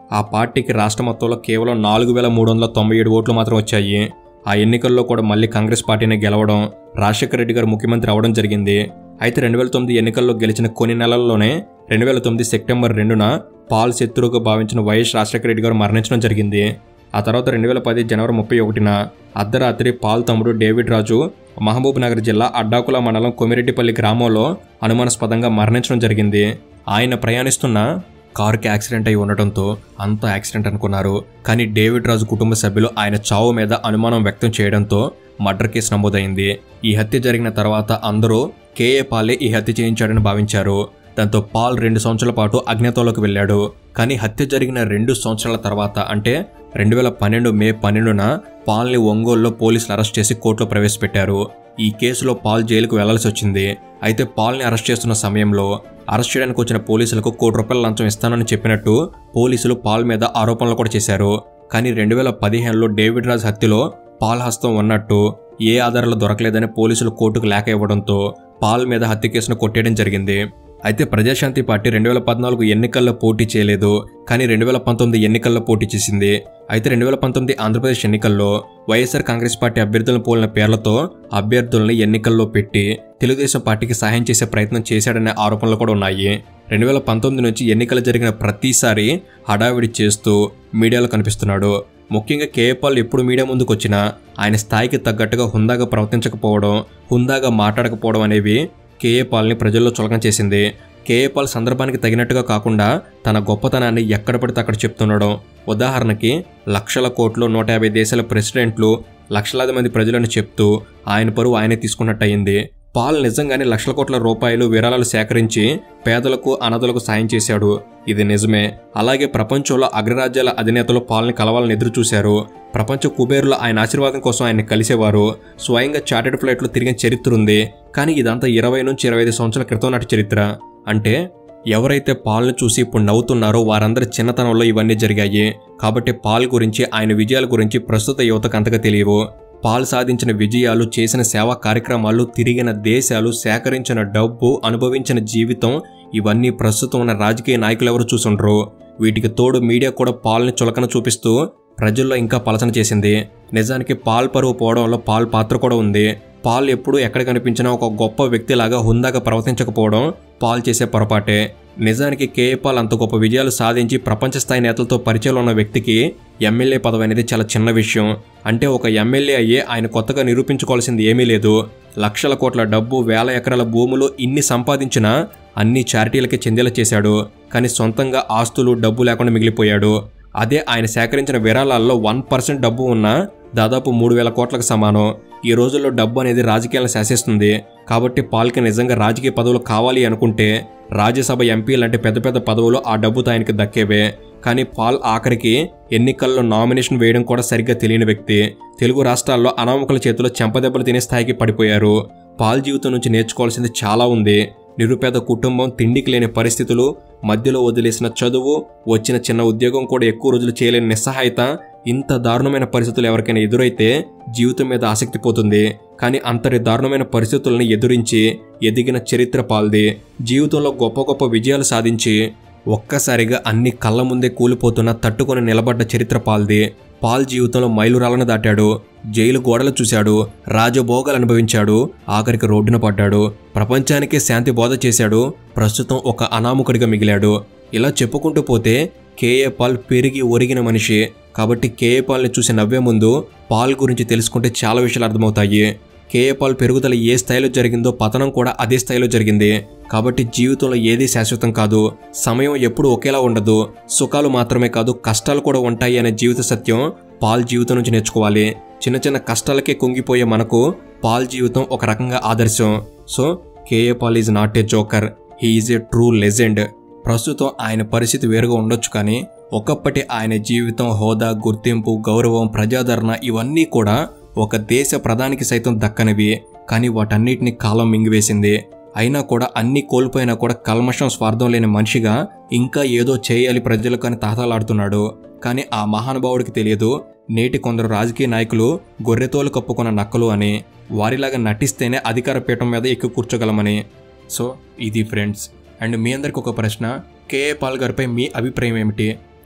ఆ పార్టీకి రాష్ట్ర మొత్తంలో కేవలం నాలుగు వేల మూడు వందల తొంభై ఏడు ఓట్లు మాత్రం వచ్చాయి ఆ ఎన్నికల్లో కూడా మళ్ళీ కాంగ్రెస్ పార్టీని గెలవడం రాజశేఖర రెడ్డి గారు ముఖ్యమంత్రి అవడం జరిగింది అయితే రెండు వేల తొమ్మిది ఎన్నికల్లో గెలిచిన కొన్ని నెలల్లోనే రెండు వేల తొమ్మిది సెప్టెంబర్ రెండున పాల్ శత్రువుగా భావించిన వైఎస్ రాజశేఖర రెడ్డి గారు మరణించడం జరిగింది ఆ తర్వాత రెండు వేల పది జనవరి ముప్పై ఒకటిన అర్ధరాత్రి పాల్ తమ్ముడు డేవిడ్ రాజు మహబూబ్ నగర్ జిల్లా అడ్డాకుల మండలం కొమిరెడ్డిపల్లి గ్రామంలో అనుమానాస్పదంగా మరణించడం జరిగింది ఆయన ప్రయాణిస్తున్న కారుకి యాక్సిడెంట్ అయి ఉండటంతో అంతా యాక్సిడెంట్ అనుకున్నారు కానీ డేవిడ్ రాజు కుటుంబ సభ్యులు ఆయన చావు మీద అనుమానం వ్యక్తం చేయడంతో మర్డర్ కేసు నమోదైంది ఈ హత్య జరిగిన తర్వాత అందరూ కేఏ పాలే ఈ హత్య చేయించాడని భావించారు దాంతో పాల్ రెండు సంవత్సరాల పాటు అజ్ఞాతంలోకి వెళ్ళాడు కానీ హత్య జరిగిన రెండు సంవత్సరాల తర్వాత అంటే రెండు వేల పన్నెండు మే పన్నెండున పాల్ని ఒంగోలులో పోలీసులు అరెస్ట్ చేసి కోర్టులో ప్రవేశపెట్టారు ఈ కేసులో పాల్ జైలుకు వెళ్లాల్సి వచ్చింది అయితే పాల్ని అరెస్ట్ చేస్తున్న సమయంలో అరెస్ట్ చేయడానికి వచ్చిన పోలీసులకు కోటి రూపాయల లంచం ఇస్తానని చెప్పినట్టు పోలీసులు పాల్ మీద ఆరోపణలు కూడా చేశారు కానీ రెండు వేల పదిహేనులో డేవిడ్ రాజ్ హత్యలో పాల్ హస్తం ఉన్నట్టు ఏ ఆధారాలు దొరకలేదని పోలీసులు కోర్టుకు లేఖ ఇవ్వడంతో పాల్ మీద హత్య కేసును కొట్టేయడం జరిగింది అయితే ప్రజాశాంతి పార్టీ రెండు వేల పద్నాలుగు ఎన్నికల్లో పోటీ చేయలేదు కానీ రెండు వేల పంతొమ్మిది ఎన్నికల్లో పోటీ చేసింది అయితే రెండు వేల పంతొమ్మిది ఆంధ్రప్రదేశ్ ఎన్నికల్లో వైఎస్ఆర్ కాంగ్రెస్ పార్టీ అభ్యర్థులను పోలిన పేర్లతో అభ్యర్థులను ఎన్నికల్లో పెట్టి తెలుగుదేశం పార్టీకి సహాయం చేసే ప్రయత్నం చేశాడనే ఆరోపణలు కూడా ఉన్నాయి రెండు వేల పంతొమ్మిది నుంచి ఎన్నికలు జరిగిన ప్రతిసారి హడావిడి చేస్తూ మీడియాలో కనిపిస్తున్నాడు ముఖ్యంగా కేఏపాల్ ఎప్పుడు మీడియా ముందుకు వచ్చినా ఆయన స్థాయికి తగ్గట్టుగా హుందాగా ప్రవర్తించకపోవడం హుందాగా మాట్లాడకపోవడం అనేవి కేఏ పాల్ని ప్రజల్లో చులకన చేసింది కేఏ పాల్ సందర్భానికి తగినట్టుగా కాకుండా తన గొప్పతనాన్ని ఎక్కడ పడితే అక్కడ చెప్తుండడం ఉదాహరణకి లక్షల కోట్లు నూట యాభై దేశాల ప్రెసిడెంట్లు లక్షలాది మంది ప్రజలను చెప్తూ ఆయన పరువు ఆయనే తీసుకున్నట్టయింది పాల్ నిజంగానే లక్షల కోట్ల రూపాయలు విరాళాలు సేకరించి పేదలకు అనాథలకు సాయం చేశాడు ఇది నిజమే అలాగే ప్రపంచంలో అగ్రరాజ్యాల అధినేతలు పాల్ని కలవాలని ఎదురు చూశారు ప్రపంచ కుబేరులు ఆయన ఆశీర్వాదం కోసం ఆయన్ని కలిసేవారు స్వయంగా చార్టెడ్ ఫ్లైట్లో తిరిగిన చరిత్ర ఉంది కానీ ఇదంతా ఇరవై నుంచి ఇరవై ఐదు సంవత్సరాల క్రితం నాటి చరిత్ర అంటే ఎవరైతే పాల్ను చూసి ఇప్పుడు నవ్వుతున్నారో వారందరి చిన్నతనంలో ఇవన్నీ జరిగాయి కాబట్టి పాల్ గురించి ఆయన విజయాల గురించి ప్రస్తుత యువతకు అంతగా తెలియవు పాల్ సాధించిన విజయాలు చేసిన సేవా కార్యక్రమాలు తిరిగిన దేశాలు సేకరించిన డబ్బు అనుభవించిన జీవితం ఇవన్నీ ప్రస్తుతం ఉన్న రాజకీయ నాయకులు ఎవరు చూసుండ్రు వీటికి తోడు మీడియా కూడా పాల్ని చులకన చూపిస్తూ ప్రజల్లో ఇంకా పలచన చేసింది నిజానికి పాల్ పరువు పోవడంలో పాల్ పాత్ర కూడా ఉంది పాల్ ఎప్పుడు ఎక్కడ కనిపించినా ఒక గొప్ప వ్యక్తిలాగా హుందాగా ప్రవర్తించకపోవడం పాల్ చేసే పొరపాటే నిజానికి కేఏ పాల్ అంత గొప్ప విజయాలు సాధించి ప్రపంచ స్థాయి నేతలతో పరిచయం ఉన్న వ్యక్తికి ఎమ్మెల్యే పదవి అనేది చాలా చిన్న విషయం అంటే ఒక ఎమ్మెల్యే అయ్యే ఆయన కొత్తగా నిరూపించుకోవాల్సింది ఏమీ లేదు లక్షల కోట్ల డబ్బు వేల ఎకరాల భూములు ఇన్ని సంపాదించినా అన్ని చారిటీలకే చెందేలా చేశాడు కానీ సొంతంగా ఆస్తులు డబ్బు లేకుండా మిగిలిపోయాడు అదే ఆయన సేకరించిన విరాళాల్లో వన్ పర్సెంట్ డబ్బు ఉన్నా దాదాపు మూడు వేల కోట్లకు సమానం ఈ రోజుల్లో డబ్బు అనేది రాజకీయాలను శాసిస్తుంది కాబట్టి పాల్కి నిజంగా రాజకీయ పదవులు కావాలి అనుకుంటే రాజ్యసభ ఎంపీ లాంటి పెద్ద పెద్ద పదవులు ఆ డబ్బుతో ఆయనకి దక్కేవే కానీ పాల్ ఆఖరికి ఎన్నికల్లో నామినేషన్ వేయడం కూడా సరిగ్గా తెలియని వ్యక్తి తెలుగు రాష్ట్రాల్లో అనామకుల చేతిలో చెంపదెబ్బలు తినే స్థాయికి పడిపోయారు పాల్ జీవితం నుంచి నేర్చుకోవాల్సింది చాలా ఉంది నిరుపేద కుటుంబం తిండికి లేని పరిస్థితులు మధ్యలో వదిలేసిన చదువు వచ్చిన చిన్న ఉద్యోగం కూడా ఎక్కువ రోజులు చేయలేని నిస్సహాయత ఇంత దారుణమైన పరిస్థితులు ఎవరికైనా ఎదురైతే జీవితం మీద ఆసక్తి పోతుంది కానీ అంతటి దారుణమైన పరిస్థితులను ఎదురించి ఎదిగిన చరిత్ర పాల్ది జీవితంలో గొప్ప గొప్ప విజయాలు సాధించి ఒక్కసారిగా అన్ని కళ్ళ ముందే కూలిపోతున్న తట్టుకొని నిలబడ్డ చరిత్ర పాల్ది పాల్ జీవితంలో మైలురాలను దాటాడు జైలు గోడలు చూశాడు రాజభోగాలు అనుభవించాడు ఆఖరికి రోడ్డున పడ్డాడు ప్రపంచానికే శాంతి బోధ చేశాడు ప్రస్తుతం ఒక అనామకుడిగా మిగిలాడు ఇలా చెప్పుకుంటూ పోతే కేఏ పాల్ పెరిగి ఒరిగిన మనిషి కాబట్టి కేఏ పాల్ని చూసి నవ్వే ముందు పాల్ గురించి తెలుసుకుంటే చాలా విషయాలు అర్థమవుతాయి కేఏ పాల్ పెరుగుదల ఏ స్థాయిలో జరిగిందో పతనం కూడా అదే స్థాయిలో జరిగింది కాబట్టి జీవితంలో ఏదీ శాశ్వతం కాదు సమయం ఎప్పుడూ ఒకేలా ఉండదు సుఖాలు మాత్రమే కాదు కష్టాలు కూడా ఉంటాయి అనే జీవిత సత్యం పాల్ జీవితం నుంచి నేర్చుకోవాలి చిన్న చిన్న కష్టాలకే కుంగిపోయే మనకు పాల్ జీవితం ఒక రకంగా ఆదర్శం so KA Paul is not a joker he is a true legend ప్రస్తుతం ఆయన పరిస్థితి వేరుగా ఉండొచ్చు కానీ ఒకప్పటి ఆయన జీవితం హోదా గుర్తింపు గౌరవం ప్రజాదరణ ఇవన్నీ కూడా ఒక దేశ ప్రధానికి సైతం దక్కనివి కానీ వాటన్నిటిని కాలం మింగివేసింది అయినా కూడా అన్ని కోల్పోయినా కూడా కల్మషం స్వార్థం లేని మనిషిగా ఇంకా ఏదో చేయాలి ప్రజలకు అని తాతాలాడుతున్నాడు కానీ ఆ మహానుభావుడికి తెలియదు నేటి కొందరు రాజకీయ నాయకులు గొర్రెతోలు కప్పుకున్న నక్కలు అని వారిలాగా నటిస్తేనే అధికార పీఠం మీద ఎక్కి కూర్చోగలమని సో ఇది ఫ్రెండ్స్ అండ్ మీ అందరికి ఒక ప్రశ్న కేఏ పాల్ గారిపై మీ అభిప్రాయం ఏమిటి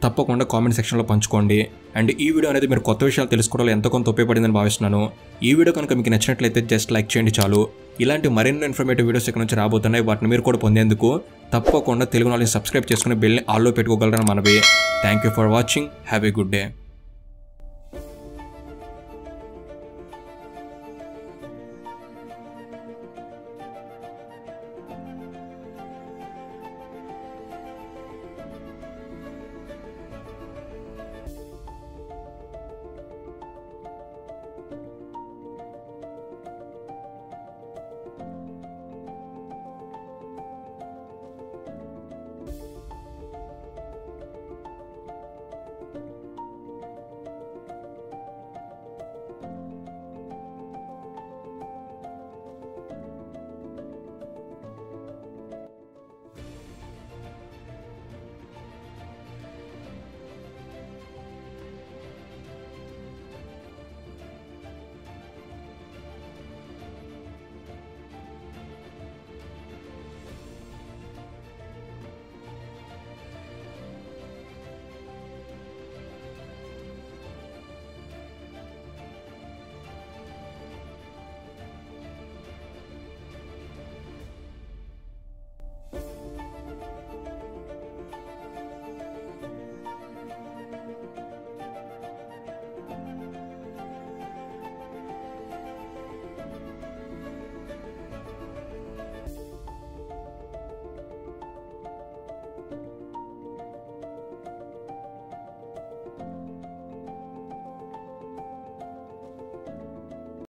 తప్పకుండా కామెంట్ సెక్షన్లో పంచుకోండి అండ్ ఈ వీడియో అనేది మీరు కొత్త విషయాలు తెలుసుకోవడంలో ఎంతో కొంత ఉపయోగపడిందని భావిస్తున్నాను ఈ వీడియో కనుక మీకు నచ్చినట్లయితే జస్ట్ లైక్ చేయండి చాలు ఇలాంటి మరిన్ని ఇన్ఫర్మేటివ్ వీడియోస్ ఇక్కడ నుంచి రాబోతున్నాయి వాటిని మీరు కూడా పొందేందుకు తప్పకుండా తెలుగు నాలుగు సబ్స్క్రైబ్ చేసుకుని బెల్ని ఆల్లో పెట్టుకోగలరని మనవి thank you for watching have a good day